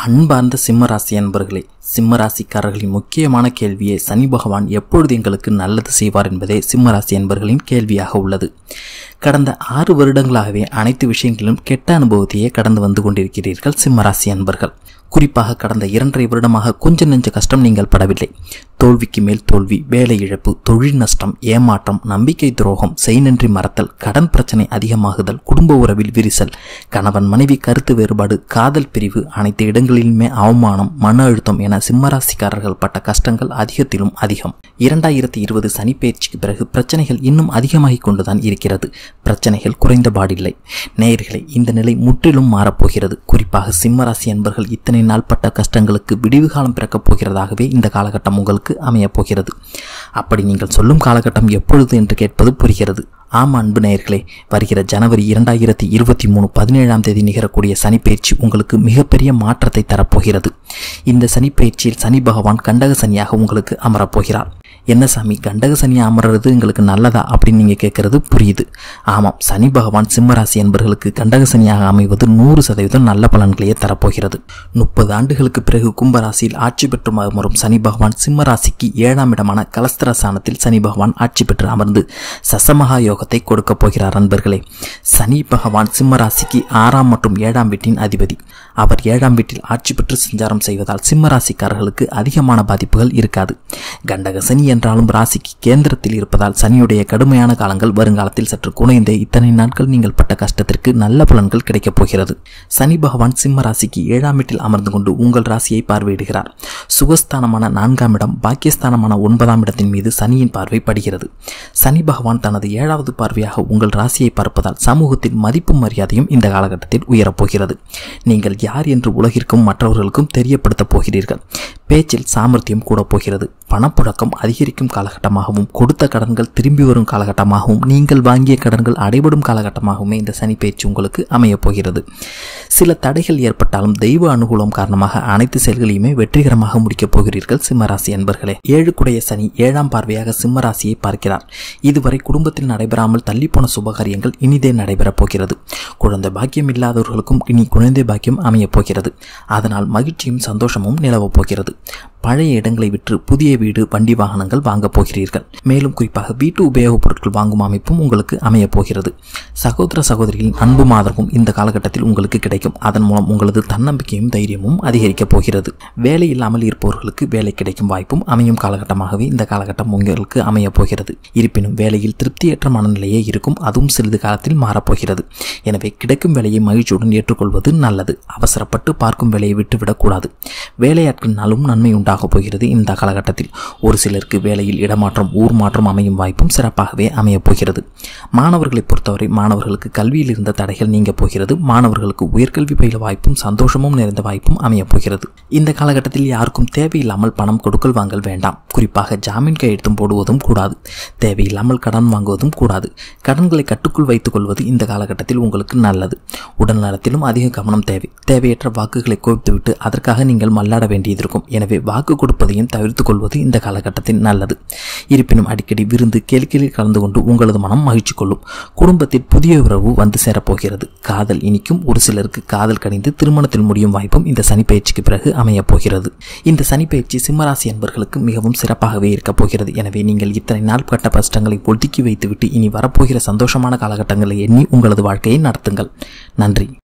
அன்பார்ந்த சிம்மராசி அன்பர்களே சிம்மராசிக்காரர்களின் முக்கியமான கேள்வியே சனி பகவான் எப்பொழுது எங்களுக்கு நல்லது செய்வார் என்பதே சிம்மராசி அன்பர்களின் கேள்வியாக உள்ளது கடந்த ஆறு வருடங்களாகவே அனைத்து விஷயங்களிலும் கெட்ட அனுபவத்தையே கடந்து வந்து கொண்டிருக்கிறீர்கள் சிம்மராசி அன்பர்கள் குறிப்பாக கடந்த இரண்டரை வருடமாக கொஞ்ச நெஞ்ச கஷ்டம் நீங்கள் படவில்லை தோல்விக்கு மேல் தோல்வி வேலை இழப்பு தொழில் நஷ்டம் ஏமாற்றம் நம்பிக்கை துரோகம் செய்நன்றி மறத்தல் கடன் பிரச்சனை அதிகமாகுதல் குடும்ப உறவில் விரிசல் கணவன் மனைவி கருத்து வேறுபாடு காதல் பிரிவு அனைத்து இடங்களிலுமே அவமானம் மன அழுத்தம் என சிம்மராசிக்காரர்கள் பட்ட கஷ்டங்கள் அதிகத்திலும் அதிகம் இரண்டாயிரத்தி இருபது சனிப்பெயர்ச்சிக்கு பிறகு பிரச்சனைகள் இன்னும் அதிகமாகிக் கொண்டுதான் இருக்கிறது பிரச்சனைகள் குறைந்தபாடில்லை நேயர்களே இந்த நிலை முற்றிலும் மாறப்போகிறது குறிப்பாக சிம்மராசி என்பர்கள் இத்தனை நாள் பட்ட கஷ்டங்களுக்கு விடிவு காலம் பிறக்கப் போகிறதாகவே இந்த காலகட்டம் உங்களுக்கு அமையப் போகிறது அப்படி நீங்கள் சொல்லும் காலகட்டம் எப்பொழுது என்று கேட்பது புரிகிறது ஆம் அன்பு நேயர்களே வருகிற ஜனவரி இரண்டாயிரத்தி இருபத்தி மூணு பதினேழாம் தேதி நிகழக்கூடிய சனிப்பெயர்ச்சி உங்களுக்கு மிகப்பெரிய மாற்றத்தை தரப்போகிறது இந்த சனிப்பெயர்ச்சியில் சனி பகவான் கண்டக சனியாக உங்களுக்கு அமரப்போகிறார் என்ன சாமி கண்டக சனி அமர்றது எங்களுக்கு நல்லதா அப்படின்னு நீங்கள் கேட்கறது புரியுது ஆமாம் சனி பகவான் சிம்மராசி என்பவர்களுக்கு கண்டக சனியாக அமைவது நூறு சதவீதம் நல்ல பலன்களையே தரப்போகிறது முப்பது ஆண்டுகளுக்கு பிறகு கும்பராசியில் ஆட்சி பெற்று அமரும் சனி பகவான் சிம்மராசிக்கு ஏழாம் இடமான கலஸ்திரசானத்தில் சனி பகவான் ஆட்சி பெற்று அமர்ந்து சசமகா யோகத்தை கொடுக்கப் போகிறார் நண்பர்களே சனி பகவான் சிம்மராசிக்கு ஆறாம் மற்றும் ஏழாம் வீட்டின் அதிபதி அவர் ஏழாம் வீட்டில் ஆட்சி பெற்று சஞ்சாரம் செய்வதால் சிம்மராசிக்காரர்களுக்கு அதிகமான பாதிப்புகள் இருக்காது கண்டக சனி என்றாலும் ராசிக்கு கேந்திரத்தில் இருப்பதால் சனியுடைய கடுமையான காலங்கள் வருங்காலத்தில் சற்று குறைந்தே இத்தனை நாட்கள் நீங்கள் பட்ட கஷ்டத்திற்கு நல்ல பலன்கள் கிடைக்கப் போகிறது சனி பகவான் சிம்ம ராசிக்கு ஏழாம் வீட்டில் அமர்ந்து கொண்டு உங்கள் ராசியை பார்வையிடுகிறார் சுகஸ்தானமான நான்காம் இடம் பாக்கியஸ்தானமான ஒன்பதாம் இடத்தின் மீது சனியின் பார்வை படுகிறது சனி பகவான் தனது ஏழாவது பார்வையாக உங்கள் ராசியை பார்ப்பதால் சமூகத்தில் மதிப்பும் மரியாதையும் இந்த காலகட்டத்தில் உயரப்போகிறது நீங்கள் யார் என்று உலகிற்கும் மற்றவர்களுக்கும் தெரியப்படுத்தப் போகிறீர்கள் பேச்சில் சாமர்த்தியம் கூட போகிறது பணப்புழக்கம் அதிகரிக்கும் காலகட்டமாகவும் கொடுத்த கடன்கள் திரும்பி வரும் காலகட்டமாகவும் நீங்கள் வாங்கிய கடன்கள் அடைபடும் காலகட்டமாகவுமே இந்த சனி பேச்சு உங்களுக்கு அமையப் போகிறது சில தடைகள் ஏற்பட்டாலும் தெய்வ அனுகூலம் காரணமாக அனைத்து செயல்களையுமே வெற்றிகரமாக முடிக்கப் போகிறீர்கள் சிம்மராசி என்பர்களே ஏழுக்குடைய சனி ஏழாம் பார்வையாக சிம்மராசியை பார்க்கிறார் இதுவரை குடும்பத்தில் நடைபெறாமல் தள்ளிப்போன சுபகாரியங்கள் இனிதே நடைபெறப் போகிறது குழந்தை பாக்கியம் இல்லாதவர்களுக்கும் இனி குழந்தை பாக்கியம் அமையப் போகிறது அதனால் மகிழ்ச்சியும் சந்தோஷமும் நிலவப் போகிறது பழைய இடங்களை விற்று புதிய வீடு வண்டி வாகனங்கள் வாங்கப் போகிறீர்கள் மேலும் குறிப்பாக வீட்டு உபயோகப் பொருட்கள் வாங்கும் அமைப்பும் உங்களுக்கு அமையப் போகிறது சகோதர சகோதரிகளின் அன்பும் ஆதரவும் இந்த காலகட்டத்தில் உங்களுக்கு கிடைக்கும் அதன் மூலம் உங்களது தன்னம்பிக்கையும் தைரியமும் அதிகரிக்கப் போகிறது வேலை இல்லாமல் இருப்பவர்களுக்கு வேலை கிடைக்கும் வாய்ப்பும் அமையும் காலகட்டமாகவே இந்த காலகட்டம் உங்களுக்கு அமையப் போகிறது இருப்பினும் வேலையில் திருப்தியற்ற மனநிலையே இருக்கும் அதுவும் சிறிது காலத்தில் மாறப்போகிறது எனவே கிடைக்கும் வேலையை மகிழ்ச்சியுடன் ஏற்றுக்கொள்வது நல்லது அவசரப்பட்டு பார்க்கும் வேலையை விட்டுவிடக்கூடாது வேலையாட்களினாலும் நன்மை உண்டாகப் போகிறது இந்த காலகட்டத்தில் ஒரு சிலருக்கு வேலையில் இடமாற்றம் ஊர் மாற்றம் அமையும் வாய்ப்பும் சிறப்பாகவே அமையப் போகிறது மாணவர்களை பொறுத்தவரை மாணவர்களுக்கு கல்வியில் இருந்த தடைகள் நீங்க போகிறது மாணவர்களுக்கு உயர்கல்வி பயில வாய்ப்பும் சந்தோஷமும் நிறைந்த வாய்ப்பும் அமையப் போகிறது இந்த காலகட்டத்தில் யாருக்கும் தேவையில்லாமல் பணம் கொடுக்கல் வாங்கல் வேண்டாம் குறிப்பாக ஜாமீன் கையெழுத்தும் போடுவதும் கூடாது தேவையில்லாமல் கடன் வாங்குவதும் கூடாது கடன்களை கட்டுக்குள் வைத்துக் கொள்வது இந்த காலகட்டத்தில் உங்களுக்கு நல்லது உடல் நலத்திலும் அதிக கவனம் தேவை தேவையற்ற வாக்குகளை குவித்துவிட்டு அதற்காக நீங்கள் மல்லாட வேண்டியதிருக்கும் எனவே வாக்கு கொடுப்பதையும் தவிர்த்துக் கொள்வது இந்த காலகட்டத்தில் நல்லது இருப்பினும் அடிக்கடி விருந்து கேளிக்கையில் கலந்து கொண்டு உங்களது மனம் மகிழ்ச்சி கொள்ளும் குடும்பத்தில் புதிய உறவு வந்து சேரப்போகிறது காதல் இனிக்கும் ஒரு சிலருக்கு காதல் கணிந்து திருமணத்தில் முடியும் வாய்ப்பும் இந்த சனிப்பயிற்சிக்கு பிறகு அமையப் போகிறது இந்த சனிப்பயிற்சி சிம்மராசி என்பர்களுக்கு மிகவும் சிறப்பாகவே இருக்கப் போகிறது எனவே நீங்கள் இத்தனை நாள் பட்ட கஷ்டங்களை ஒதுக்கி வைத்துவிட்டு இனி வரப்போகிற சந்தோஷமான காலகட்டங்களை எண்ணி உங்களது வாழ்க்கையை நடத்துங்கள் நன்றி